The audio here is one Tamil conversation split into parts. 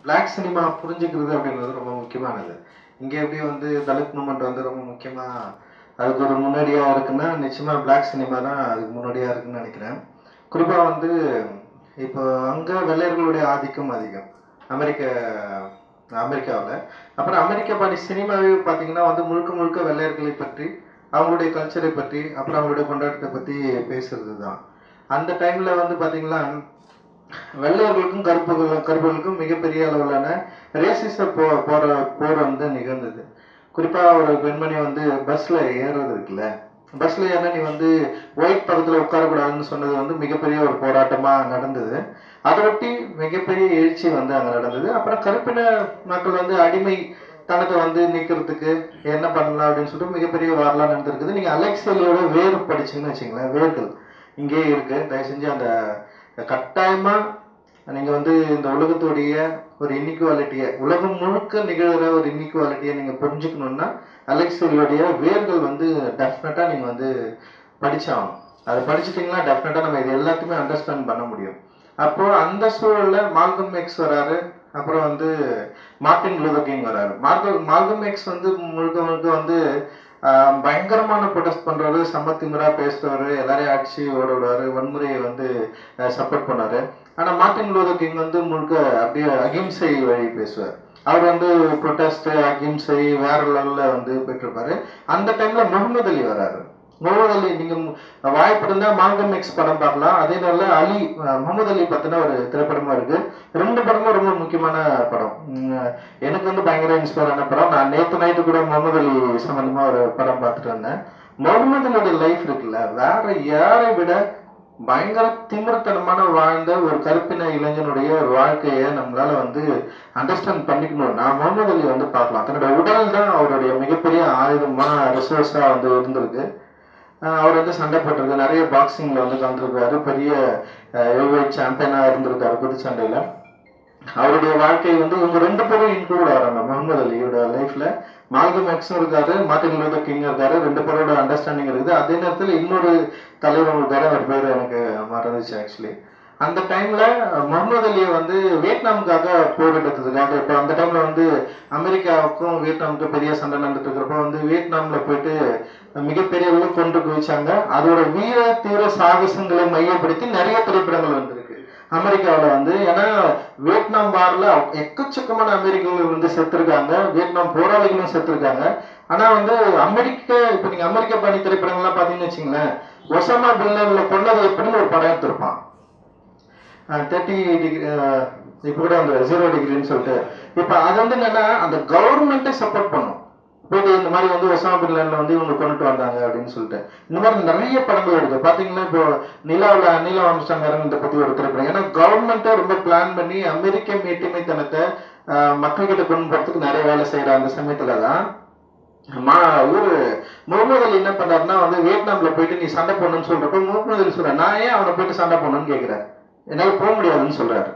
பிளாக் சினிமா புரிஞ்சுக்கிறது அப்படின்றது ரொம்ப முக்கியமானது இங்கே எப்படி வந்து தலித் மூமெண்ட் வந்து ரொம்ப முக்கியமா அதுக்கு ஒரு முன்னோடியா இருக்குன்னா நிச்சயமா பிளாக் சினிமா தான் அதுக்கு முன்னோடியா இருக்குன்னு நினைக்கிறேன் குறிப்பா வந்து இப்போ அங்க வெள்ளையர்களுடைய ஆதிக்கம் அதிகம் அமெரிக்க அமெரிக்காவில் அப்புறம் அமெரிக்க பாடி சினிமாவே பார்த்தீங்கன்னா வந்து முழுக்க முழுக்க வெள்ளையர்களை பற்றி அவங்களுடைய கல்ச்சரை பற்றி அப்புறம் அவங்களுடைய கொண்டாட்டத்தை பற்றி பேசுறது தான் அந்த டைம்ல வந்து பார்த்தீங்கன்னா வெள்ளையர்களுக்கும் கருப்புகள் கருப்புகளுக்கும் மிகப்பெரிய அளவிலான ரேசிச போ போற போர் வந்து நிகழ்ந்தது குறிப்பா ஒரு பெண்மணி வந்து பஸ்ல ஏறுறது இருக்குல்ல பஸ்ல ஏறினா நீ வந்து ஒயிட் பக்கத்துல உட்காரக்கூடாதுன்னு சொன்னது வந்து மிகப்பெரிய ஒரு போராட்டமா நடந்தது அதை ஒட்டி மிகப்பெரிய எழுச்சி வந்து அங்க நடந்தது அப்புறம் கருப்பின மக்கள் வந்து அடிமை தனத்தை வந்து நீக்கிறதுக்கு என்ன பண்ணலாம் அப்படின்னு சொல்லிட்டு மிகப்பெரிய வரலாறு நடந்திருக்குது நீங்க அலெக்சலியோட வேர் படிச்சீங்கன்னு வச்சுங்களேன் வேர்கள் இங்கேயே இருக்கு தயவு செஞ்சு அந்த கட்டாயமா நீங்க வந்து இந்த உலகத்துடைய ஒரு இன்இக்வாலிட்டியை உலகம் முழுக்க நிகழ்கிற ஒரு இன்இக்வாலிட்டியை நீங்க புரிஞ்சுக்கணும்னா அலெக்சலியோடைய வேர்கள் வந்து டெஃபினட்டா நீங்க வந்து படிச்சாகணும் அதை படிச்சிட்டிங்கன்னா டெஃபினட்டா நம்ம இது எல்லாத்தையுமே அண்டர்ஸ்டாண்ட் பண்ண முடியும் அப்போ அந்த சூழல்ல மால்கம் எக்ஸ் வராரு அப்புறம் வந்து மார்ட்டின் லூதர் கிங் வராரு மார்கல் மால்கம் எக்ஸ் வந்து முழுக்க முழுக்க வந்து ஆஹ், பயங்கரமான ப்ரொடெஸ்ட் பண்றவரு சமத்திமுறா பேசுறவரு எல்லாரையும் அடிச்சு ஓட விடுவாரு வன்முறையை வந்து சப்போர்ட் பண்ணாரு ஆனா மார்ட்டின் லூதர் கிங் வந்து முழுக்க அப்படியே அகிம்சை வழி பேசுவார் அவர் வந்து ப்ரொட்டஸ்ட் அகிம்சை வேற லெவல்ல வந்து போயிட்டு இருப்பாரு அந்த டைம்ல முகமது அலி வராரு முகமது அலி நீங்க மு- வாய்ப்பு இருந்தா மால்கம் எக்ஸ் படம் பார்க்கலாம் அதே நல்ல அலி அஹ், முகமது அலி பத்தின ஒரு திரைப்படமா இருக்கு ரெண்டு படமும் ரொம்ப முக்கியமான படம் உம், எனக்கு வந்து பயங்கர இன்ஸ்பயர் ஆன படம் நான் நேத்து நைட்டு கூட முகமது அலி சம்பந்தமா ஒரு படம் பார்த்துட்டு வந்தேன் முகமது அலியோட லைஃப் இருக்குல்ல வேற யாரை விட பயங்கர திமிரத்தனமான வாழ்ந்த ஒரு கருப்பின இளைஞனுடைய ஒரு வாழ்க்கையை நம்மளால வந்து அண்டர்ஸ்டாண்ட் பண்ணிக்கணும்னா முகமது அலி வந்து பார்க்கலாம் தன்னோட உடல் தான் அவருடைய மிகப்பெரிய ஆயுதமா ரிசோர்ஸா வந்து இருந்திருக்கு ஆஹ் அவர் வந்து சண்டை போட்டிருக்கு நிறைய பாக்ஸிங்ல வந்து கலந்துருக்காரு பெரிய ஹெவிவெயிட் சாம்பியனா இருந்திருக்காரு குதிச்சண்டையில அவருடைய வாழ்க்கை வந்து இவங்க ரெண்டு பேரும் இன்க்ளூட் ஆகிறாங்க முகமது அலியோட லைஃப்ல மால்கம் எக்ஸும் இருக்காரு மார்ட்டின் லூதர் கிங் இருக்காரு ரெண்டு பேரோட அண்டர்ஸ்டாண்டிங் இருக்குது அதே நேரத்தில் இன்னொரு தலைவர் இருக்காரு அவர் பேர் எனக்கு மறந்துச்சு ஆக்சுவலி அந்த டைம்ல முகமது அலியை வந்து வியட்நாமுக்காக போரிட்டதுக்காக இப்போ அந்த டைம்ல வந்து அமெரிக்காவுக்கும் வியட்நாமுக்கும் பெரிய சண்டை நடந்துட்டு இருக்கிறப்ப வந்து வியட்நாம்ல போயிட்டு மிகப்பெரிய அளவு கொண்டு குவிச்சாங்க அதோட வீர தீர சாகசங்களை மையப்படுத்தி நிறைய திரைப்படங்கள் வந்திருக்கு அமெரிக்காவில் வந்து ஏன்னா வியட்நாம் வார்ல எக்கச்சக்கமான அமெரிக்கர்கள் வந்து செத்துருக்காங்க வியட்நாம் போராளிகளும் செத்துருக்காங்க ஆனா வந்து அமெரிக்க இப்ப நீங்க அமெரிக்க பணி திரைப்படங்கள்லாம் பாத்தீங்கன்னு வச்சுங்களேன் ஒசாமா பில்லன்ல கொன்னது எப்படின்னு ஒரு படம் எடுத்திருப்பான் தேர்ட்டி டிகிரி இப்போ கூட அந்த ஜீரோ டிகிரின்னு சொல்லிட்டு இப்போ அது வந்து என்னன்னா அந்த கவர்மெண்ட்டே சப்போர்ட் பண்ணும் போயிட்டு இந்த மாதிரி வந்து ஒசாமா பின் லேடன்ல வந்து இவங்க கொண்டுட்டு வந்தாங்க அப்படின்னு சொல்லிட்டு இந்த மாதிரி நிறைய படங்கள் இருக்கு பாத்தீங்கன்னா இப்போ நிலாவுல நீல ஆம்ஸ்டாங் இறங்குறத பத்தி ஒரு திரைப்படம் ஏன்னா கவர்மெண்ட்டே ரொம்ப பிளான் பண்ணி அமெரிக்க மேட்டுமைத்தனத்தை ஆஹ், மக்கள்கிட்ட கொண்டு போறதுக்கு நிறைய வேலை செய்யற அந்த சமயத்துல தான் மா இவரு முகமது அலி என்ன பண்ணாருன்னா வந்து வியட்நாம்ல போயிட்டு நீ சண்டை போடணும்னு சொல்றப்ப முகமது அலி சொல்ற நான் ஏன் அவனை போயிட்டு சண்டை போடணும்னு கேக்குறாரு என்னால போக முடியாதுன்னு சொல்றாரு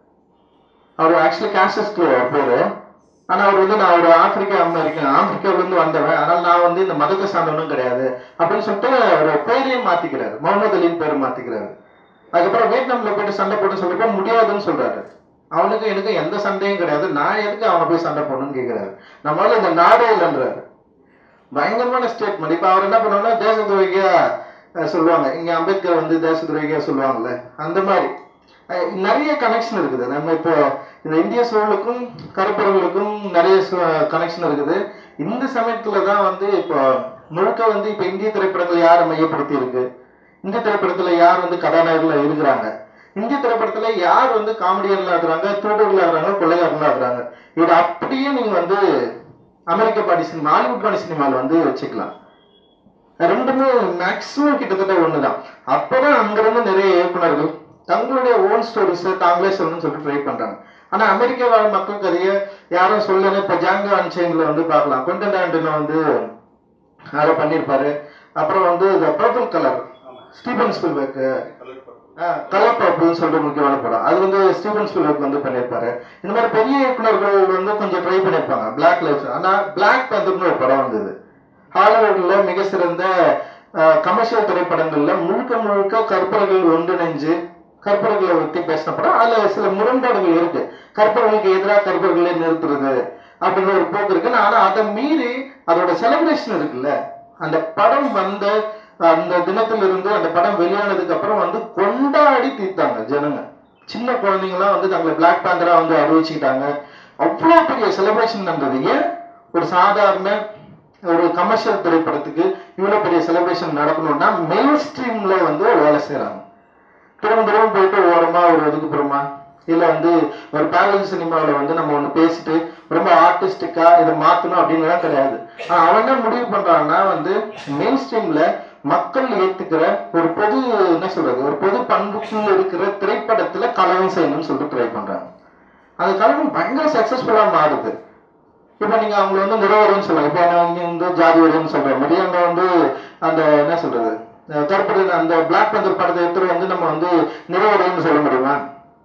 அவர் ஆக்சுவலி கேசஸ்க்கு பேரு ஆனா அவர் வந்து நான் ஒரு ஆப்பிரிக்கா அமெரிக்கன் ஆப்பிரிக்காவில இருந்து வந்தவன் அதனால நான் வந்து இந்த மதத்தை சார்ந்தவனும் கிடையாது அப்படின்னு சொல்லிட்டு ஒரு பேரையே மாத்திக்கிறாரு முகமது அலின்னு பேரை மாத்திக்கிறாரு அதுக்கப்புறம் வியட்நாம்ல போயிட்டு சண்டை போட்டு சொல்றப்ப முடியாதுன்னு சொல்றாரு அவனுக்கு எனக்கு எந்த சண்டையும் கிடையாது நான் எதுக்கு அவனை போய் சண்டை போடணும்னு கேக்குறாரு நம்மளால இந்த நாடே இல்லைன்றாரு பயங்கரமான ஸ்டேட்மெண்ட் இப்ப அவர் என்ன பண்ணுவாங்கன்னா தேச துரோகியா அஹ், சொல்லுவாங்க இங்க அம்பேத்கர் வந்து தேச துரோகியா சொல்லுவாங்கல்ல அந்த மாதிரி அஹ், நிறைய கனெக்ஷன் இருக்குது நம்ம இப்போ இந்த இந்திய சூழலுக்கும் கருப்பர்களுக்கும் நிறைய கனெக்ஷன் இருக்குது இந்த சமயத்துல தான் வந்து இப்போ முழுக்க வந்து இப்ப இந்திய திரைப்படங்கள் யாரை மையப்படுத்தி இருக்கு இந்திய திரைப்படத்துல யார் வந்து கதாநாயகர்களா இருக்கிறாங்க இந்திய திரைப்படத்துல யார் வந்து காமெடியன்ல இருக்கிறாங்க திருடர்களா இருக்கிறாங்க கொள்ளையாளர்களா இருக்கிறாங்க இது அப்படியே நீங்க வந்து அமெரிக்க பாடி சினிமா ஹாலிவுட் பாடி சினிமாவில் வந்து வச்சுக்கலாம் ரெண்டுமே மேக்ஸிமம் கிட்டத்தட்ட ஒண்ணுதான் அப்பதான் அங்கிருந்து நிறைய இயக்குனர்கள் தங்களுடைய ஓன் ஸ்டோரிஸ் தாங்களே சொல்லணும்னு சொல்லிட்டு ட்ரை பண்றாங்க ஆனா அமெரிக்க வாழ் மக்கள் கதையை யாரும் சொல்லல இப்ப ஜாங்கோ அன்சைன்ல வந்து பார்க்கலாம் கொண்டன் ஆண்டன வந்து அதை பண்ணியிருப்பாரு அப்புறம் வந்து இந்த purple colour Steven Spielberg colour பர்பிள்னு சொல்லிட்டு முக்கியமான படம் அது வந்து ஸ்டீபன் ஸ்பில்பர்க் வந்து பண்ணியிருப்பாரு இந்த மாதிரி பெரிய இயக்குனர்கள் வந்து கொஞ்சம் ட்ரை பண்ணியிருப்பாங்க பிளாக் லைஃப் ஆனா பிளாக் பேந்தர்னு ஒரு படம் வந்தது ஹாலிவுட்ல மிக சிறந்த கமர்ஷியல் திரைப்படங்கள்ல முழுக்க முழுக்க கருப்பர்கள் ஒன்றிணைஞ்சு கற்பர்களை பத்தி பேசின படம் அதுல சில முரண்பாடுகள் இருக்கு கற்பர்களுக்கு எதிராக கற்பர்களை நிறுத்துறது அப்படிங்கிற ஒரு போக்கு இருக்கு ஆனா அதை மீறி அதோட செலிப்ரேஷன் இருக்குல்ல அந்த படம் வந்த அந்த தினத்திலிருந்து அந்த படம் வெளியானதுக்கு அப்புறம் வந்து கொண்டாடி தீர்த்தாங்க ஜனங்க சின்ன குழந்தைங்கலாம் வந்து தங்களை பிளாக் பேந்தரா வந்து அறிவிச்சுக்கிட்டாங்க அவ்வளோ பெரிய செலிப்ரேஷன் நடந்தது ஏன் ஒரு சாதாரண ஒரு கமர்ஷியல் திரைப்படத்துக்கு இவ்வளோ பெரிய செலிப்ரேஷன் நடக்கணும்னா மெயின் ஸ்ட்ரீம்ல வந்து வேலை செய்கிறாங்க திரும்ப திரும்ப போயிட்டு ஓரமா ஒரு ஒதுக்குப்புறமா இல்ல வந்து ஒரு பேரல் சினிமாவில் வந்து நம்ம ஒண்ணு பேசிட்டு ரொம்ப ஆர்டிஸ்டிக்கா இதை மாத்தணும் அப்படின்னுலாம் கிடையாது ஆனா அவன் என்ன முடிவு பண்றான்னா வந்து மெயின் ஸ்ட்ரீம்ல மக்கள் ஏத்துக்கிற ஒரு பொது என்ன சொல்றது ஒரு பொது பண்புக்குள்ள இருக்கிற திரைப்படத்துல கலகம் செய்யணும்னு சொல்லிட்டு ட்ரை பண்றாங்க அந்த கலகம் பயங்கர சக்சஸ்ஃபுல்லா மாறுது இப்போ நீங்க அவங்க வந்து நிறவரம்னு சொல்லலாம் இப்போ அவங்க வந்து ஜாதி வரும்னு சொல்ற மாதிரி அங்க வந்து அந்த என்ன சொல்றது அஹ் கருப்பு அந்த பிளாக் பந்தர் படத்தை எடுத்துட்டு வந்து நம்ம வந்து நிறவரம்னு சொல்ல முடியுமா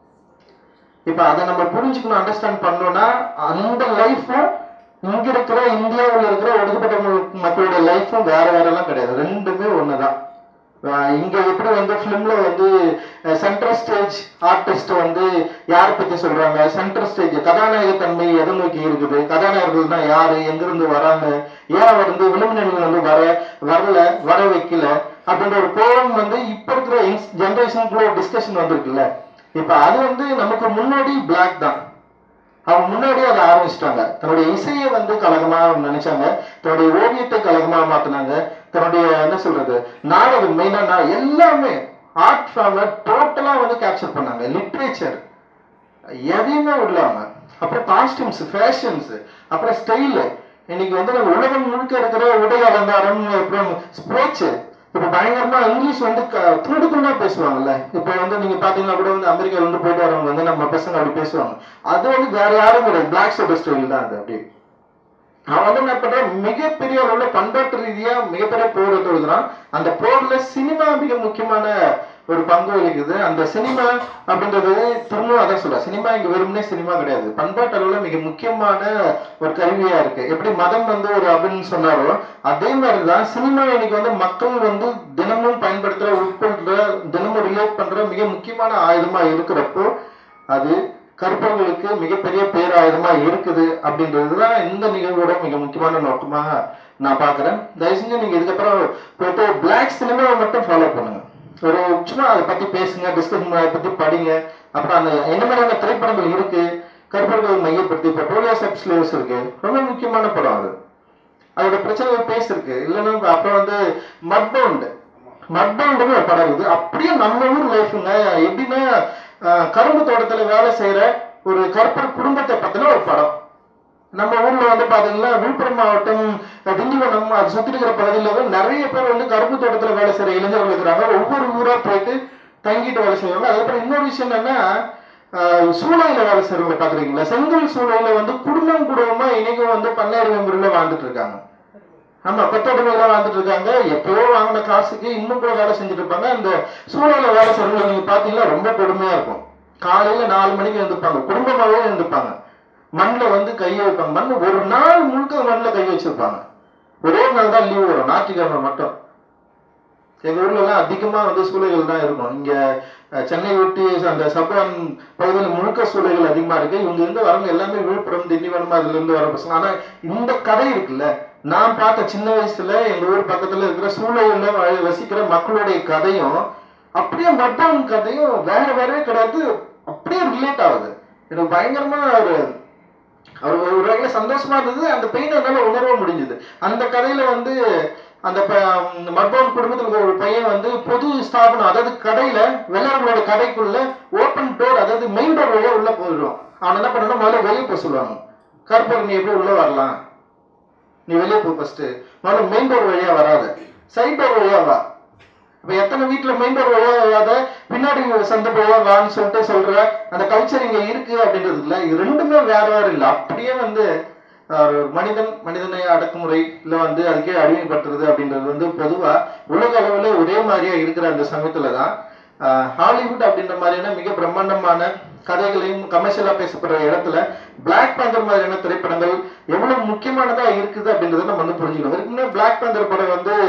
இப்ப அதை நம்ம புரிஞ்சுக்கணும் அண்டர்ஸ்டாண்ட் பண்ணோம்னா அந்த லைஃப்பும் இங்க இருக்கிற இந்தியாவில் இருக்கிற ஒடுக்கப்பட்ட ம- மக்களோட லைஃப்பும் வேற வேற எல்லாம் கிடையாது ரெண்டுமே ஒண்ணுதான் அஹ் இங்க எப்படி வந்து ஃபிலிம்ல வந்து சென்ட்ரல் ஸ்டேஜ் ஆர்டிஸ்ட் வந்து யாரை பத்தி சொல்றாங்க சென்ட்ரல் ஸ்டேஜ் கதாநாயக தன்மை எதை நோக்கி இருக்குது கதாநாயகர்கள்னா யாரு எங்கிருந்து வராங்க ஏன் வந்து விளிம்புநிலைகள் வந்து வர வரல வர வைக்கல அப்படின்ற ஒரு கோபம் வந்து இப்ப இருக்கிற ஜென்ரேஷனுக்குள்ள ஒரு டிஸ்கஷன் வந்திருக்குல்ல இப்ப அது வந்து நமக்கு முன்னாடி பிளாக் தான் அவங்க முன்னாடியே அதை ஆரம்பிச்சிட்டாங்க தன்னுடைய இசையை வந்து கலகமா நினைச்சாங்க தன்னுடைய ஓவியத்தை கலகமா மாத்தினாங்க தன்னுடைய என்ன சொல்றது நாடகம் மெயினா எல்லாமே ஆர்ட் ஃபார்ம்ல டோட்டலா வந்து கேப்சர் பண்ணாங்க லிட்ரேச்சர் எதையுமே விடலாம அப்புறம் காஸ்டியூம்ஸ் ஃபேஷன்ஸ் அப்புறம் ஸ்டைலு இன்னைக்கு வந்து நம்ம உலகம் முழுக்க இருக்கிற உடை அலங்காரம் அப்புறம் ஸ்போர்ட்ஸ் இப்ப பயங்கரமா இங்கிலீஷ் வந்து க- துண்டு துண்டா பேசுவாங்கல்ல இப்ப வந்து நீங்க பாத்தீங்கன்னா கூட வந்து அமெரிக்கால இருந்து போயிட்டு வரவங்க வந்து நம்ம பசங்க அப்படி பேசுவாங்க அது வந்து வேற யாரும் கிடையாது பிளாக் சோட ஸ்டைல் தான் அது அப்படி அவன் வந்து என்ன பண்றான் மிகப்பெரிய அளவுல பண்பாட்டு ரீதியா மிகப்பெரிய போர் தொழுகிறான் அந்த போர்ல சினிமா மிக முக்கியமான ஒரு பங்கு வகிக்குது அந்த சினிமா அப்படின்றது திரும்பவும் அதான் சொல்ல சினிமா இங்க வெறுமனே சினிமா கிடையாது பண்பாட்டு அளவுல மிக முக்கியமான ஒரு கருவியா இருக்கு எப்படி மதம் வந்து ஒரு அப்படின்னு சொன்னாரோ அதே மாதிரிதான் சினிமா இன்னைக்கு வந்து மக்கள் வந்து தினமும் பயன்படுத்துற உட்கொள்ற தினமும் ரிலேட் பண்ற மிக முக்கியமான ஆயுதமா இருக்கிறப்போ அது கற்பவர்களுக்கு மிகப்பெரிய பேராயுதமா இருக்குது அப்படின்றதுதான் இந்த நிகழ்வோட மிக முக்கியமான நோக்கமாக நான் பாக்குறேன் தயவு செஞ்சு நீங்க இதுக்கப்புறம் போயிட்டு பிளாக் சினிமாவை மட்டும் ஃபாலோ பண்ணுங்க ஒரு சும்மா அதை பத்தி பேசுங்க டிஸ்கஷன் அதை பத்தி படிங்க அப்புறம் அந்த என்ன மாதிரியான திரைப்படங்கள் இருக்கு கற்பவர்கள் மையப்படுத்தி இப்போ டோலியா சப் ஸ்லேவ்ஸ் இருக்கு ரொம்ப முக்கியமான படம் அது அதோட பிரச்சனைகள் பேசிருக்கு இல்லைன்னா அப்புறம் வந்து மட்பவுண்ட் மட்பவுண்டுன்னு ஒரு படம் இருக்குது அப்படியே நம்ம ஊர் லைஃபுங்க எப்படின்னா அஹ், கரும்பு தோட்டத்துல வேலை செய்யற ஒரு கருப்பர் குடும்பத்தை பத்தின ஒரு படம் நம்ம ஊர்ல வந்து பாத்தீங்கன்னா விழுப்புரம் மாவட்டம் அஹ், திண்டிவனம் அது சுத்தி இருக்கிற பகுதியில வந்து நிறைய பேர் வந்து கரும்பு தோட்டத்துல வேலை செய்யற இளைஞர்கள் இருக்கிறாங்க ஒவ்வொரு ஊரா போயிட்டு தங்கிட்டு வேலை செய்வாங்க அதுக்கப்புறம் இன்னொரு விஷயம் என்னன்னா ஆஹ் சூளையில வேலை செய்யறவங்க பாக்குறீங்களா செங்கல் சூளையில வந்து குடும்பம் குடும்பமா இன்னைக்கும் வந்து பன்னாயிரம் முறையில வாழ்ந்துட்டு இருக்காங்க ஆமா கொத்தடிமையில வாழ்ந்துட்டு இருக்காங்க எப்பயோ வாங்கின காசுக்கு இன்னும் கூட வேலை செஞ்சுட்டு இருப்பாங்க அந்த சூளையில வேலை செய்யறவங்க நீங்க பாத்தீங்கன்னா ரொம்ப கொடுமையா இருக்கும் காலையில நாலு மணிக்கு எழுந்திருப்பாங்க குடும்பமாவே எழுந்திருப்பாங்க மண்ணில் வந்து கையை வைப்பாங்க மண் ஒரு நாள் முழுக்க மண்ணில் கை வச்சிருப்பாங்க ஒரே நாள் தான் லீவ் வரும் ஞாயிற்றுக்கிழமை மட்டும் எங்க ஊர்ல எல்லாம் அதிகமா வந்து சூளைகள் தான் இருக்கும் இங்க அஹ், சென்னை ஒட்டி அந்த சப்பான் பகுதியில் முழுக்க சூளைகள் அதிகமா இருக்கு இவங்க இருந்து வரவங்க எல்லாமே விழுப்புரம் திண்டிவனம் அதுல இருந்து வர பசங்க ஆனா இந்த கதை இருக்குல்ல நான் பார்த்த சின்ன வயசுல எங்க ஊர் பக்கத்துல இருக்கிற சூளைகள்ல வ- வசிக்கிற மக்களுடைய கதையும் அப்படியே மட்டன் கதையும் வேற வேறவே கிடையாது அப்படியே ரிலேட் ஆகுது எனக்கு பயங்கரமா ஒரு அவர் ஒரு வகையில சந்தோஷமா இருந்தது அந்த பெயின் என்னால உணர முடிஞ்சது அந்த கதையில வந்து அந்த மட்பவன் குடும்பத்துல இருக்கிற ஒரு பையன் வந்து பொது ஸ்தாபனம் அதாவது கடையில வெள்ளாளர்களோட கடைக்குள்ள ஓப்பன் டோர் அதாவது மெயின் டோர் வழியா உள்ள போயிடுவான் அவன் என்ன பண்ணணும் முதல்ல வெளியே போக சொல்லுவாங்க கருப்பர் நீ எப்படி உள்ள வரலாம் நீ வெளியே போ ஃபர்ஸ்ட் முதல்ல மெயின் டோர் வழியா வராத சைட் டோர் வழியா வா இப்ப எத்தனை வீட்டுல மெயின் டோர் வழியா வராத பின்னாடி சந்தை வழியா வான்னு சொல்லிட்டு சொல்ற அந்த கல்ச்சர் இங்க இருக்கு அப்படின்றது இல்ல இது ரெண்டுமே வேற வேற இல்ல அப்படியே வந்து அஹ், ஒரு மனிதன் மனிதனை அடக்குமுறை இல்ல வந்து அதுக்கே அடிமைப்படுத்துறது அப்படின்றது வந்து பொதுவா உலக அளவுல ஒரே மாதிரியா இருக்கிற அந்த சமயத்துல தான் அஹ், ஹாலிவுட் அப்படின்ற மாதிரியான மிக பிரம்மாண்டமான கதைகளையும் கமர்ஷியலா பேசப்படுற இடத்துல பிளாக் பேந்தர் மாதிரியான திரைப்படங்கள் எவ்வளவு முக்கியமானதா இருக்குது அப்படின்றத நம்ம வந்து புரிஞ்சுக்கணும் இதுக்கு முன்னாடி பிளாக் பேந்தர் படம் வந்து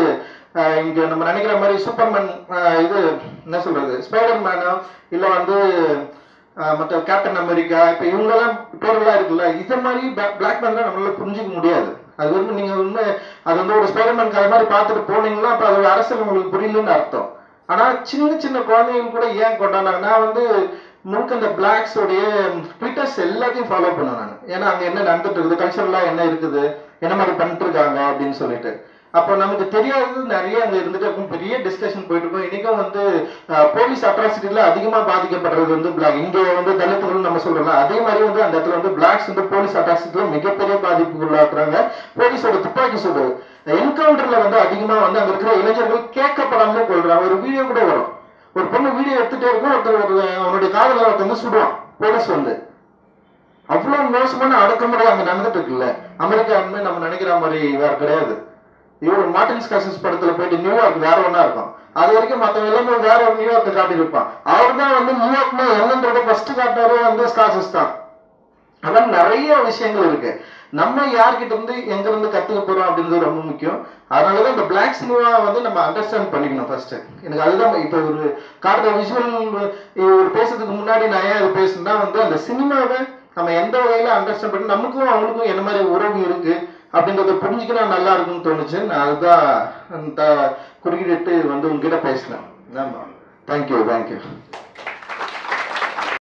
ஆஹ் இங்க நம்ம நினைக்கிற மாதிரி சூப்பர்மேன் ஆஹ் இது என்ன சொல்றது ஸ்பைடர் மேனோ இல்ல வந்து ஆஹ் மத்த கேப்டன் அமெரிக்கா இப்ப இவங்கெல்லாம் பேரெல்லாம் இருக்குல்ல இத மாதிரி பிளாக் மேன் நம்மளால புரிஞ்சுக்க முடியாது அது வந்து நீங்க வந்து அது வந்து ஒரு ஸ்பைடர்மேன் கதை மாதிரி பார்த்துட்டு போனீங்கன்னா அப்ப அதோட அரசியல் உங்களுக்கு புரியலன்னு அர்த்தம் ஆனா சின்ன சின்ன குழந்தைங்க கூட ஏன் கொண்டாடினாங்க நான் வந்து முழுக்க இந்த பிளாக்ஸ் உடைய ட்விட்டர்ஸ் எல்லாத்தையும் ஃபாலோ பண்ணுவேன் நான் ஏன்னா அங்க என்ன நடந்துட்டு இருக்குது கல்ச்சரலா என்ன இருக்குது என்ன மாதிரி பண்ணிட்டு இருக்காங்க அப்படின்னு சொல்லிட்டு அப்போ நமக்கு தெரியாதது நிறைய அங்க இருந்துட்டு இருக்கும் பெரிய டிஸ்கஷன் போயிட்டு இருக்கும் இன்னைக்கும் வந்து போலீஸ் அட்ராசிட்டில அதிகமா பாதிக்கப்படுறது வந்து பிளாக் இங்க வந்து தலித்துகள் நம்ம சொல்றோம்ல அதே மாதிரி வந்து அந்த இடத்துல வந்து பிளாக்ஸ் வந்து போலீஸ் அட்ராசிட்டில மிகப்பெரிய பாதிப்புக்கு உள்ளாக்குறாங்க போலீஸோட துப்பாக்கி சூடு என்கவுண்டர்ல வந்து அதிகமா வந்து அங்க இருக்கிற இளைஞர்கள் கேட்கப்படாமலே கொள்றாங்க ஒரு வீடியோ கூட வரும் ஒரு பொண்ணு வீடியோ எடுத்துட்டே இருக்கும் ஒருத்தர் ஒரு அவனுடைய காதல ஒருத்தர் வந்து சுடுவான் போலீஸ் வந்து அவ்வளவு மோசமான அடக்குமுறை அங்க நடந்துட்டு இருக்குல்ல அமெரிக்கா வந்து நம்ம நினைக்கிற மாதிரி வேற கிடையாது இவர் மார்டின் ஸ்காசஸ் படத்துல போயிட்டு நியூயார்க் வேற ஒண்ணா இருக்கும் அது வரைக்கும் மத்த எல்லாமே வேற ஒரு நியூயார்க் காட்டியிருப்பான் அவர் தான் வந்து நியூயார்க்னா என்னன்றத ஃபர்ஸ்ட் காட்டாரு வந்து ஸ்காசஸ் தான் அதான் நிறைய விஷயங்கள் இருக்கு நம்ம யார்கிட்ட இருந்து எங்க இருந்து கத்துக்க போறோம் அப்படின்றது ரொம்ப முக்கியம் அதனாலதான் இந்த பிளாக் சினிமா வந்து நம்ம அண்டர்ஸ்டாண்ட் பண்ணிக்கணும் ஃபர்ஸ்ட் எனக்கு அதுதான் இப்ப ஒரு காட்டுற விஷுவல் ஒரு பேசுறதுக்கு முன்னாடி நான் ஏன் அது பேசுனா வந்து அந்த சினிமாவை நம்ம எந்த வகையில அண்டர்ஸ்டாண்ட் பண்ணி நமக்கும் அவங்களுக்கும் என்ன மாதிரி உறவு இருக்கு அப்படின்றத புரிஞ்சுக்கினா நல்லா இருக்கும்னு தோணுச்சு நான் அதுதான் அந்த குறுக்கிட்டு வந்து உங்ககிட்ட பேசினேன் ஆமா தேங்க்யூ தேங்க்யூ